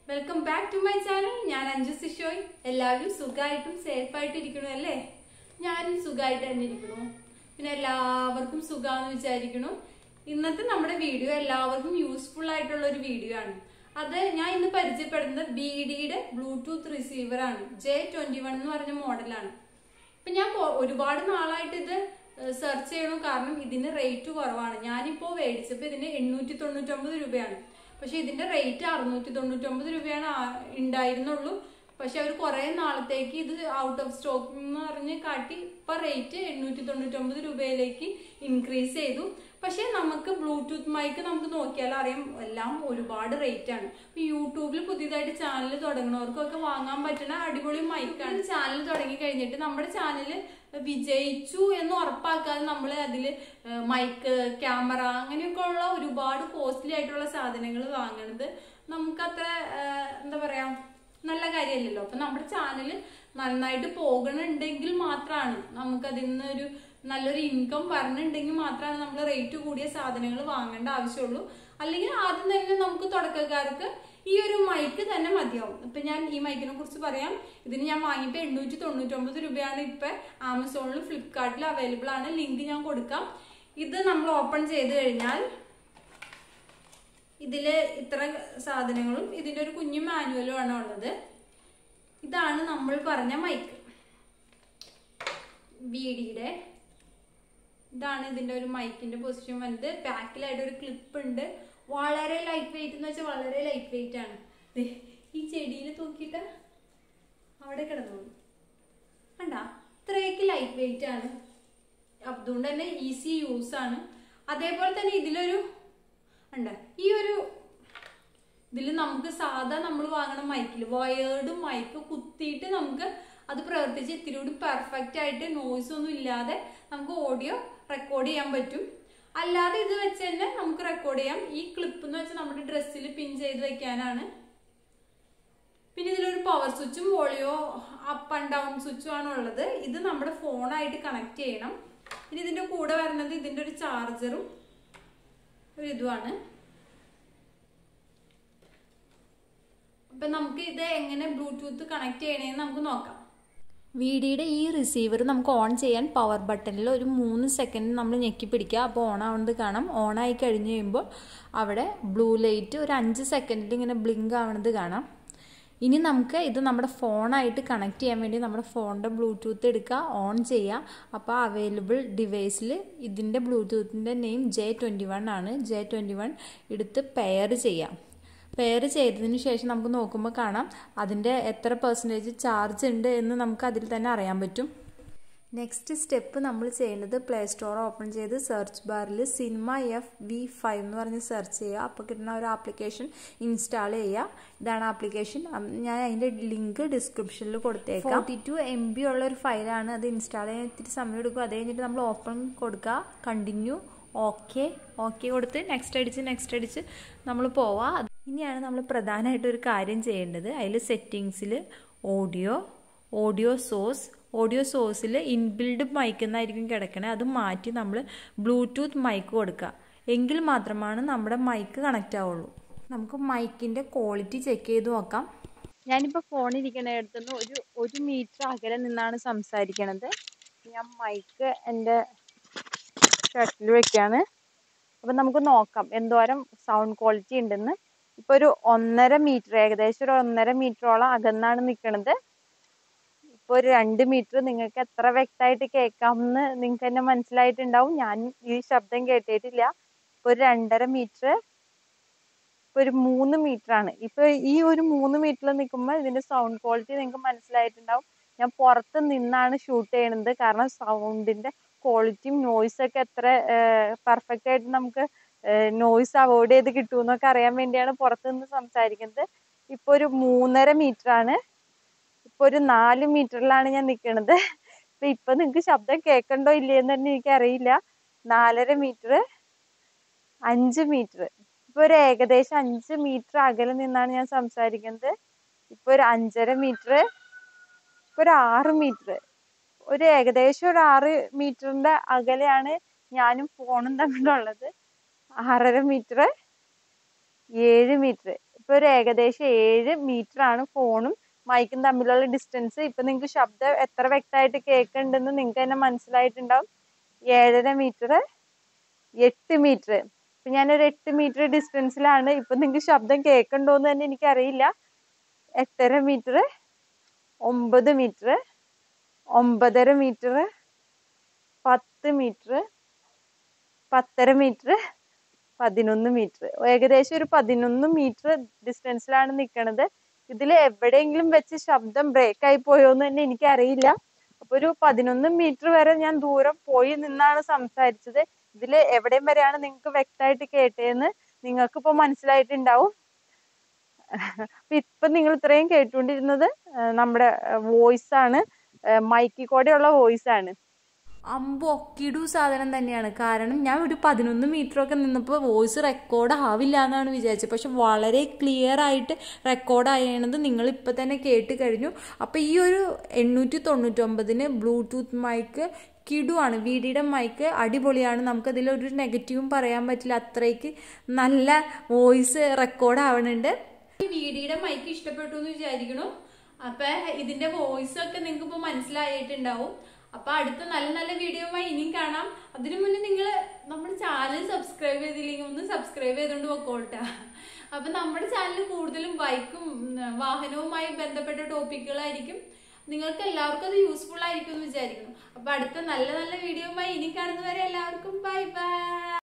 welcome back to my channel ഞാൻ അഞ്ജു സിഷോയ് എല്ലാവരും സുഖമായിട്ടും സേഫായിട്ട് ഇരിക്കണു അല്ലേ ഞാനും സുഖമായിട്ട് തന്നെ ഇരിക്കണു പിന്നെ എല്ലാവർക്കും സുഖമാണെന്ന് വിചാരിക്കണു ഇന്നത്തെ നമ്മുടെ വീഡിയോ എല്ലാവർക്കും യൂസ്ഫുൾ ആയിട്ടുള്ള ഒരു വീഡിയോ ആണ് അത് ഞാൻ ഇന്ന് പരിചയപ്പെടുന്നത് ബി ഡിയുടെ ബ്ലൂടൂത്ത് റിസീവർ ആണ് ജെ ട്വന്റി വൺ എന്ന് പറഞ്ഞ മോഡലാണ് ഇപ്പൊ ഞാൻ കൊ- ഒരുപാട് നാളായിട്ട് ഇത് സെർച്ച് ചെയ്യണം കാരണം ഇതിന് റേറ്റ് കുറവാണ് ഞാനിപ്പോ മേടിച്ചപ്പോൾ ഇതിന് എണ്ണൂറ്റി തൊണ്ണൂറ്റൊമ്പത് രൂപയാണ് പക്ഷെ ഇതിന്റെ റേറ്റ് അറുന്നൂറ്റി തൊണ്ണൂറ്റൊമ്പത് രൂപയാണ് ആ- ഉണ്ടായിരുന്നുള്ളൂ പക്ഷെ അവർ കുറെ നാളത്തേക്ക് ഇത് ഔട്ട് ഓഫ് സ്റ്റോക്ക് എന്ന് പറഞ്ഞ് കാട്ടി ഇപ്പൊ റേറ്റ് എണ്ണൂറ്റി തൊണ്ണൂറ്റൊമ്പത് രൂപയിലേക്ക് ഇൻക്രീസ് ചെയ്തു പക്ഷെ നമുക്ക് ബ്ലൂടൂത്ത് മൈക്ക് നമുക്ക് നോക്കിയാൽ അറിയാം എല്ലാം ഒരുപാട് റേറ്റ് ആണ് ഇപ്പൊ യൂട്യൂബിൽ പുതിയതായിട്ട് ചാനൽ തുടങ്ങുന്നവർക്കൊക്കെ വാങ്ങാൻ പറ്റുന്ന അടിപൊളി മൈക്കാണ് ചാനൽ തുടങ്ങി കഴിഞ്ഞിട്ട് നമ്മുടെ ചാനൽ വിജയിച്ചു എന്ന് ഉറപ്പാക്കാതെ നമ്മൾ അതിൽ മൈക്ക് ക്യാമറ അങ്ങനെയൊക്കെ ഉള്ള ഒരുപാട് കോസ്റ്റ്ലി ആയിട്ടുള്ള സാധനങ്ങൾ വാങ്ങണത് നമുക്കത്ര ഏഹ്, എന്താ പറയാ നല്ല കാര്യമല്ലല്ലോ അപ്പൊ നമ്മുടെ ചാനൽ നന്നായിട്ട് പോകണുണ്ടെങ്കിൽ മാത്രമാണ് നമുക്ക് അതിൽ നിന്ന് ഒരു നല്ലൊരു ഇൻകം വരണുണ്ടെങ്കിൽ മാത്രമാണ് നമ്മൾ റേറ്റ് കൂടിയ സാധനങ്ങൾ വാങ്ങേണ്ട ആവശ്യമുള്ളൂ അല്ലെങ്കിൽ ആദ്യം തന്നെ നമുക്ക് തുടക്കക്കാർക്ക് ഈ ഒരു മൈക്ക് തന്നെ മതിയാവും ഇപ്പൊ ഞാൻ ഈ മൈക്കിനെ കുറിച്ച് പറയാം ഇതിന് ഞാൻ വാങ്ങിയപ്പോൾ എണ്ണൂറ്റി തൊണ്ണൂറ്റൊമ്പത് രൂപയാണ് ഇപ്പൊ ആമസോണിലും ഫ്ലിപ്കാർട്ടിലും അവൈലബിൾ ആണ് ലിങ്ക് ഞാൻ കൊടുക്കാം ഇത് നമ്മൾ ഓപ്പൺ ചെയ്ത് കഴിഞ്ഞാൽ ഇതില് ഇത്ര സാധനങ്ങളും ഇതിന്റെ ഒരു കുഞ്ഞു മാനുവലും ആണ് ഉള്ളത് ഇതാണ് നമ്മൾ പറഞ്ഞ മൈക്ക് ബിഡിയുടെ ഇതാണ് ഇതിന്റെ ഒരു മൈക്കിന്റെ പൊസിഷൻ വന്നത് ബാക്കിലായിട്ട് ഒരു ക്ലിപ്പ് ഉണ്ട് വളരെ ലൈറ്റ് വെയിറ്റ് എന്ന് വെച്ചാൽ വളരെ ലൈറ്റ് വെയിറ്റ് ആണ് ദേ, ഈ ചെടിയിൽ തൂക്കിയിട്ട് അവിടെ കിടന്നോളൂ കണ്ടാ ഇത്രയൊക്കെ ലൈറ്റ് വെയിറ്റ് ആണ് അതുകൊണ്ട് തന്നെ ഈസി യൂസ് ആണ് അതേപോലെ തന്നെ ഇതിലൊരു ഉണ്ട് ഈ ഒരു ഇതിൽ നമുക്ക് സാധാ നമ്മൾ വാങ്ങണ മൈക്കിൽ വയേർഡ് മൈക്ക് കുത്തിയിട്ട് നമുക്ക് അത് പ്രവർത്തിച്ച് ഇത്തിരി കൂടി പെർഫെക്റ്റ് ആയിട്ട് നോയ്സ് ഒന്നും ഇല്ലാതെ നമുക്ക് ഓഡിയോ റെക്കോർഡ് ചെയ്യാൻ പറ്റും അല്ലാതെ ഇത് വെച്ച് തന്നെ നമുക്ക് റെക്കോർഡ് ചെയ്യാം ഈ ക്ലിപ്പ് എന്ന് വെച്ചാൽ നമ്മുടെ ഡ്രസ്സിൽ പിൻ ചെയ്ത് വെക്കാനാണ് പിന്നെ ഇതിലൊരു പവർ സ്വിച്ചും വോളിയോ അപ്പ് ആൻഡ് ഡൗൺ സ്വിച്ചും ആണ് ഉള്ളത് ഇത് നമ്മുടെ ഫോണായിട്ട് കണക്ട് ചെയ്യണം പിന്നെ ഇതിന്റെ കൂടെ വരുന്നത് ഇതിന്റെ ഒരു ചാർജറും ഒരു ഇതുമാണ് അപ്പൊ നമുക്ക് ഇത് എങ്ങനെ ബ്ലൂടൂത്ത് കണക്ട് ചെയ്യണേന്ന് നമുക്ക് നോക്കാം വീഡിയോയുടെ ഈ റിസീവർ നമുക്ക് ഓൺ ചെയ്യാൻ പവർ ബട്ടണിൽ ഒരു മൂന്ന് സെക്കൻഡ് നമ്മൾ ഞെക്കി പിടിക്കുക അപ്പോൾ ഓൺ ആവുന്നത് കാണാം ഓൺ ആയി കഴിഞ്ഞ് കഴിയുമ്പോൾ അവിടെ ബ്ലൂ ലൈറ്റ് ഒരു അഞ്ച് സെക്കൻഡിൽ ഇങ്ങനെ ബ്ലിങ്ക് ആവുന്നത് കാണാം ഇനി നമുക്ക് ഇത് നമ്മുടെ ഫോണായിട്ട് കണക്ട് ചെയ്യാൻ വേണ്ടി നമ്മുടെ ഫോണിൻ്റെ ബ്ലൂടൂത്ത് എടുക്കുക ഓൺ ചെയ്യുക അപ്പോൾ അവൈലബിൾ ഡിവൈസിൽ ഇതിൻ്റെ ബ്ലൂടൂത്തിൻ്റെ നെയിം ജെ ട്വൻറ്റി വൺ ആണ് ജെ ട്വൻറ്റി വൺ എടുത്ത് പെയർ ചെയ്യാം പെയർ ചെയ്തതിന് ശേഷം നമുക്ക് നോക്കുമ്പോൾ കാണാം അതിൻ്റെ എത്ര പെർസെൻറ്റേജ് ചാർജ് ഉണ്ട് എന്ന് നമുക്ക് അതിൽ തന്നെ അറിയാൻ പറ്റും നെക്സ്റ്റ് സ്റ്റെപ്പ് നമ്മൾ ചെയ്യേണ്ടത് പ്ലേ സ്റ്റോർ ഓപ്പൺ ചെയ്ത് സെർച്ച് ബാറിൽ സിനിമ എഫ് വി ഫൈവ് എന്ന് പറഞ്ഞ് സെർച്ച് ചെയ്യുക അപ്പോൾ കിട്ടുന്ന ഒരു ആപ്ലിക്കേഷൻ ഇൻസ്റ്റാൾ ചെയ്യുക ഇതാണ് ആപ്ലിക്കേഷൻ ഞാൻ അതിൻ്റെ ലിങ്ക് ഡിസ്ക്രിപ്ഷനിൽ കൊടുത്തേക്കാം ഫോർട്ടി ടു എം ബി ഉള്ള ഒരു ഫയലാണ് അത് ഇൻസ്റ്റാൾ ചെയ്യാൻ ഇത്തിരി സമയം എടുക്കും അത് കഴിഞ്ഞിട്ട് നമ്മൾ ഓപ്പൺ കൊടുക്കുക കണ്ടിന്യൂ ഓക്കെ ഓക്കെ കൊടുത്ത് നെക്സ്റ്റ് അടിച്ച് നെക്സ്റ്റ് അടിച്ച് നമ്മൾ പോവാം ഇനിയാണ് നമ്മൾ പ്രധാനമായിട്ട് ഒരു കാര്യം ചെയ്യേണ്ടത് അതിൽ സെറ്റിങ്സിൽ ഓഡിയോ ഓഡിയോ സോഴ്സ് ഓഡിയോ സോഴ്സിൽ ഇൻബിൽഡ് മൈക്ക് എന്നായിരിക്കും കിടക്കണേ അത് മാറ്റി നമ്മൾ ബ്ലൂടൂത്ത് മൈക്ക് കൊടുക്കുക എങ്കിൽ മാത്രമാണ് നമ്മുടെ മൈക്ക് കണക്റ്റ് ആവുള്ളൂ നമുക്ക് മൈക്കിൻ്റെ ക്വാളിറ്റി ചെക്ക് ചെയ്ത് നോക്കാം ഞാനിപ്പോൾ ഫോണിരിക്കണ അടുത്തുനിന്ന് ഒരു ഒരു മീറ്റർ അകലെ നിന്നാണ് സംസാരിക്കണത് ഞാൻ മൈക്ക് എൻ്റെ ഷർട്ടിൽ വെക്കാണ് അപ്പം നമുക്ക് നോക്കാം എന്തോരം സൗണ്ട് ക്വാളിറ്റി ഉണ്ടെന്ന് ഇപ്പൊ ഒരു ഒന്നര മീറ്റർ ഏകദേശം ഒരു ഒന്നര മീറ്ററോളം അകന്നാണ് നിൽക്കുന്നത് ഇപ്പൊ ഒരു രണ്ട് മീറ്റർ നിങ്ങൾക്ക് എത്ര വ്യക്തമായിട്ട് കേൾക്കാമെന്ന് നിങ്ങൾക്ക് തന്നെ മനസ്സിലായിട്ടുണ്ടാവും ഞാൻ ഈ ശബ്ദം കേട്ടിട്ടില്ല ഇപ്പൊ ഒരു രണ്ടര മീറ്റർ ഇപ്പൊ ഒരു മൂന്ന് മീറ്റർ ആണ് ഇപ്പൊ ഈ ഒരു മൂന്ന് മീറ്ററിൽ നിൽക്കുമ്പോൾ ഇതിന്റെ സൗണ്ട് ക്വാളിറ്റി നിങ്ങൾക്ക് മനസ്സിലായിട്ടുണ്ടാവും ഞാൻ പുറത്ത് നിന്നാണ് ഷൂട്ട് ചെയ്യണത് കാരണം സൗണ്ടിന്റെ ക്വാളിറ്റിയും നോയ്സ് ഒക്കെ എത്ര പെർഫെക്റ്റ് ആയിട്ട് നമുക്ക് നോയ്സ് അവോയ്ഡ് ചെയ്ത് കിട്ടുമെന്നൊക്കെ അറിയാൻ വേണ്ടിയാണ് പുറത്ത് നിന്ന് സംസാരിക്കുന്നത് ഇപ്പൊ ഒരു മൂന്നര മീറ്റർ ആണ് ഇപ്പൊ ഒരു നാല് മീറ്ററിലാണ് ഞാൻ നിൽക്കുന്നത് ഇപ്പൊ ഇപ്പൊ നിങ്ങൾക്ക് ശബ്ദം കേൾക്കണ്ടോ ഇല്ലയെന്ന് തന്നെ എനിക്കറിയില്ല നാലര മീറ്റർ അഞ്ച് മീറ്റർ ഇപ്പൊ ഒരു ഏകദേശം അഞ്ച് മീറ്റർ അകലെ നിന്നാണ് ഞാൻ സംസാരിക്കുന്നത് ഇപ്പൊ ഒരു അഞ്ചര മീറ്റർ ഇപ്പൊ ഒരു ആറ് മീറ്റർ ഒരു ഏകദേശം ഒരു ആറ് മീറ്ററിന്റെ അകലെയാണ് ഞാനും ഫോണും തമ്മിലുള്ളത് ആറര മീറ്റർ ഏഴ് മീറ്റർ ഇപ്പൊ ഒരു ഏകദേശം ഏഴ് മീറ്റർ ആണ് ഫോണും മൈക്കും തമ്മിലുള്ള ഡിസ്റ്റൻസ് ഇപ്പൊ നിങ്ങൾക്ക് ശബ്ദം എത്ര വ്യക്തമായിട്ട് കേൾക്കുന്നുണ്ടെന്ന് നിങ്ങൾക്ക് തന്നെ മനസ്സിലായിട്ടുണ്ടാവും ഏഴര മീറ്റർ എട്ട് മീറ്റർ ഇപ്പൊ ഞാനൊരു എട്ട് മീറ്റർ ഡിസ്റ്റൻസിലാണ് ഇപ്പൊ നിങ്ങൾക്ക് ശബ്ദം കേൾക്കണ്ടോന്ന് തന്നെ എനിക്കറിയില്ല എട്ടര മീറ്റർ ഒമ്പത് മീറ്റർ ഒമ്പതര മീറ്റർ പത്ത് മീറ്റർ പത്തര മീറ്റർ പതിനൊന്ന് മീറ്റർ ഏകദേശം ഒരു പതിനൊന്ന് മീറ്റർ ഡിസ്റ്റൻസിലാണ് നിൽക്കുന്നത് ഇതിൽ എവിടെയെങ്കിലും വെച്ച് ശബ്ദം ബ്രേക്ക് ആയി പോയോ എന്ന് തന്നെ എനിക്കറിയില്ല അപ്പൊ ഒരു പതിനൊന്ന് മീറ്റർ വരെ ഞാൻ ദൂരം പോയി നിന്നാണ് സംസാരിച്ചത് ഇതിൽ എവിടെയും വരെയാണ് നിങ്ങൾക്ക് വ്യക്തമായിട്ട് കേട്ടതെന്ന് നിങ്ങൾക്ക് ഇപ്പൊ മനസ്സിലായിട്ടുണ്ടാവും അപ്പൊ ഇപ്പൊ നിങ്ങൾ ഇത്രയും കേട്ടുകൊണ്ടിരുന്നത് ആ, നമ്മുടെ വോയിസ് ആണ് മൈക്കിൽ കൂടെയുള്ള വോയിസ് ആണ് അമ്പോ കിടു സാധനം തന്നെയാണ് കാരണം ഞാൻ ഒരു പതിനൊന്ന് മീറ്റർ ഒക്കെ നിന്നപ്പോൾ വോയിസ് റെക്കോർഡ് ആവില്ല എന്നാണ് വിചാരിച്ചത് പക്ഷെ വളരെ ക്ലിയർ ആയിട്ട് റെക്കോർഡ് ആയത് നിങ്ങൾ ഇപ്പം തന്നെ കേട്ട് കഴിഞ്ഞു അപ്പോൾ ഈ ഒരു എണ്ണൂറ്റി തൊണ്ണൂറ്റൊമ്പതിന് ബ്ലൂടൂത്ത് മൈക്ക് കിടുവാണ് വീഡിയുടെ മൈക്ക് അടിപൊളിയാണ് നമുക്കതിൽ ഒരു നെഗറ്റീവും പറയാൻ പറ്റില്ല അത്രയ്ക്ക് നല്ല വോയിസ് റെക്കോർഡ് ആവണുണ്ട് ഈ വീഡിയോയുടെ മൈക്ക് ഇഷ്ടപ്പെട്ടു എന്ന് വിചാരിക്കണു അപ്പൊ ഇതിന്റെ വോയിസ് ഒക്കെ നിങ്ങൾക്ക് ഇപ്പൊ മനസ്സിലായിട്ടുണ്ടാവും അപ്പൊ അടുത്ത നല്ല നല്ല വീഡിയോയുമായി ഇനിയും കാണാം അതിനു മുന്നേ നിങ്ങൾ നമ്മുടെ ചാനൽ സബ്സ്ക്രൈബ് ചെയ്തില്ലെങ്കിൽ ഒന്ന് സബ്സ്ക്രൈബ് ചെയ്തുകൊണ്ട് പൊക്കോട്ടാ അപ്പൊ നമ്മുടെ ചാനൽ കൂടുതലും ബൈക്കും ഉം, വാഹനവുമായി ബന്ധപ്പെട്ട ടോപ്പിക്കുകളായിരിക്കും നിങ്ങൾക്ക് എല്ലാവർക്കും അത് യൂസ്ഫുൾ ആയിരിക്കും എന്ന് വിചാരിക്കുന്നു അപ്പൊ അടുത്ത നല്ല നല്ല വീഡിയോയുമായി ഇനി കാണുന്നവരെ എല്ലാവർക്കും ബൈ ബൈ